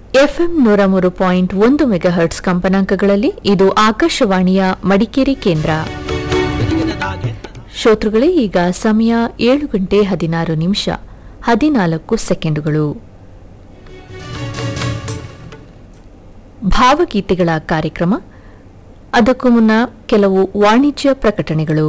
FM ನೂರ ಮೂರು point ಒಂದು ಮೆಗಾಹರ್ಟ್ಸ್ ಕಂಪನಾಂಕಗಳಲ್ಲಿ ಇದು ಆಕಾಶವಾಣಿಯ ಮಡಿಕೇರಿ ಕೇಂದ್ರ ಶ್ರೋತೃಗಳೇ ಈಗ ಸಮಯ ಏಳು ಗಂಟೆ ಹದಿನಾರು ನಿಮಿಷ ಹದಿನಾಲ್ಕು ಸೆಕೆಂಡುಗಳು ಭಾವಗೀತೆಗಳ ಕಾರ್ಯಕ್ರಮ ಅದಕ್ಕೂ ಮುನ್ನ ಕೆಲವು ವಾಣಿಜ್ಯ ಪ್ರಕಟಣೆಗಳು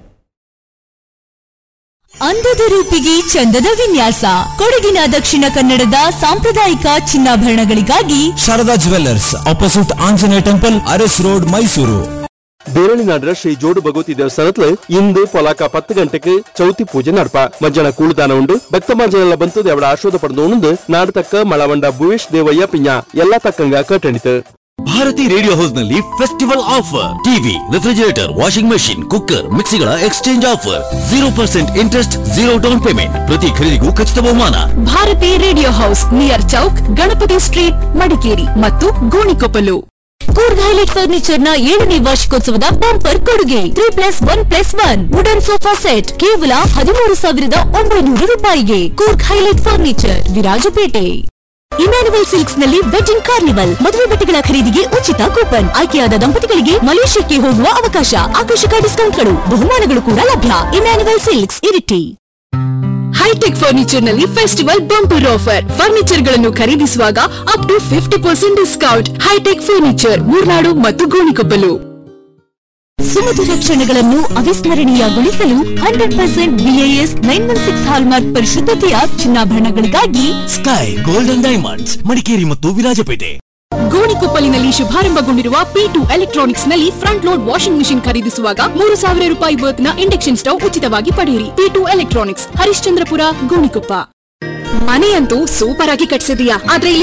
ಅಂದದ ರೂಪಿಗೆ ಚಂದದ ವಿನ್ಯಾಸ ಕೊಡಗಿನ ದಕ್ಷಿಣ ಕನ್ನಡದ ಸಾಂಪ್ರದಾಯಿಕ ಚಿನ್ನಾಭರಣಗಳಿಗಾಗಿ Sharada jewellers opposite Anjaneya temple Aras road Mysuru ಬೇರಳಿನಾಡ್ರ ಶ್ರೀ ಜೋಡು ಭಗವತಿ ದೇವಸ್ಥಾನತ್ಲು ಇಂದು ಪೊಲಾಕ ಪತ್ತು ಗಂಟೆಗೆ ಚೌತಿ ಪೂಜೆ ನಡಪ ಮಧ್ಯಾಹ್ನ ಕೂಳುದಾನ ಉಂಡು ಭಕ್ತಮಾಂಜನೆಲ್ಲ ಬಂತು ದೇವಡ ಆಶ್ವಾದ ಪಡೆದು ಉಂಡು ನಾಡು ತಕ್ಕ ಮಳವಂಡ ಭುವೇಶ್ ದೇವಯ್ಯ ಪಿಂಜ ಎಲ್ಲಾ ತಕ್ಕಂಗ ಕಟ್ಟಣಿತು ಭಾರತಿ ರೇಡಿಯೋ ಹೌಸ್ ನಲ್ಲಿ festival offer TV refrigerator washing machine cooker ಮಿಕ್ಸಿಗಳ exchange offer zero percent interest zero down payment ಪ್ರತಿ ಖರೀದಿಗೂ ಖಚಿತ ಬಹುಮಾನ Bharathi radio house near Chowk Ganapathi street Madikeri ಮತ್ತು ಗೋಣಿಕೊಪ್ಪಲು ಕೂರ್ಗ್ ಹೈಲೈಟ್ ಫರ್ನಿಚರ್ ನ ಏಳನೇ ವಾರ್ಷಿಕೋತ್ಸವದ ಬಂಪರ್ ಕೊಡುಗೆ three plus one plus one wooden sofa set ಕೇವಲ ಹದಿಮೂರು ಸಾವಿರದ ಒಂಬೈನೂರು ರೂಪಾಯಿಗೆ Coorg highlight furniture Virajpet Emmanuel silks ನಲ್ಲಿ ವೆಡ್ಡಿಂಗ್ ಕಾರ್ನಿವಲ್ ಮದುವೆ ಬಟ್ಟೆಗಳ ಖರೀದಿಗೆ ಉಚಿತ ಕೂಪನ್ ಆಯ್ಕೆಯಾದ ದಂಪತಿಗಳಿಗೆ ಮಲೇಷ್ಯಾಕ್ಕೆ ಹೋಗುವ ಅವಕಾಶ ಆಕರ್ಷಕ ಡಿಸ್ಕೌಂಟ್ಗಳು ಬಹುಮಾನಗಳು ಕೂಡ ಲಭ್ಯ Emmanuel silks Iritty hitech furniture ನಲ್ಲಿ ಫೆಸ್ಟಿವಲ್ ಬಂಪರ್ ಆಫರ್ ಫರ್ನಿಚರ್ ಗಳನ್ನು ಖರೀದಿಸುವಾಗ up to fifty percent discount hitech furniture Murnad ಮತ್ತು ಗೋಣಿಕೊಪ್ಪಲು ಸುಮಧುರ ಕ್ಷಣಗಳನ್ನು ಅವಿಸ್ಮರಣೀಯಗೊಳಿಸಲು hundred percent BAS nine one six hallmark ಪರಿಶುದ್ಧತೆಯ ಚಿನ್ನಾಭರಣಗಳಿಗಾಗಿ ಸ್ಕೈ ಗೋಲ್ಡನ್ ಡೈಮಂಡ್ಸ್ ಮಡಿಕೇರಿ ಮತ್ತು ವಿರಾಜಪೇಟೆ ಗೋಣಿಕೊಪ್ಪಲಿನಲ್ಲಿ ಶುಭಾರಂಭಗೊಂಡಿರುವ ಪಿ ಟು ಎಲೆಕ್ಟ್ರಾನಿಕ್ಸ್ ನಲ್ಲಿ ಫ್ರಂಟ್ ಲೋಡ್ ವಾಷಿಂಗ್ ಮಿಷಿನ್ ಖರೀದಿಸುವಾಗ ಮೂರು ಸಾವಿರ ರೂಪಾಯಿ ವರ್ತ್ ನ ಇಂಡಕ್ಷನ್ ಸ್ಟವ್ ಉಚಿತವಾಗಿ ಪಡೆಯಿರಿ P two electronics Harishchandrapura Gonikoppa ಮನೆಯಂತೂ ಸೂಪರ್ ಆಗಿ ಕಟ್ಸಿದೀಯಾ ಆದ್ರೆ ಇಲ್ಲಿ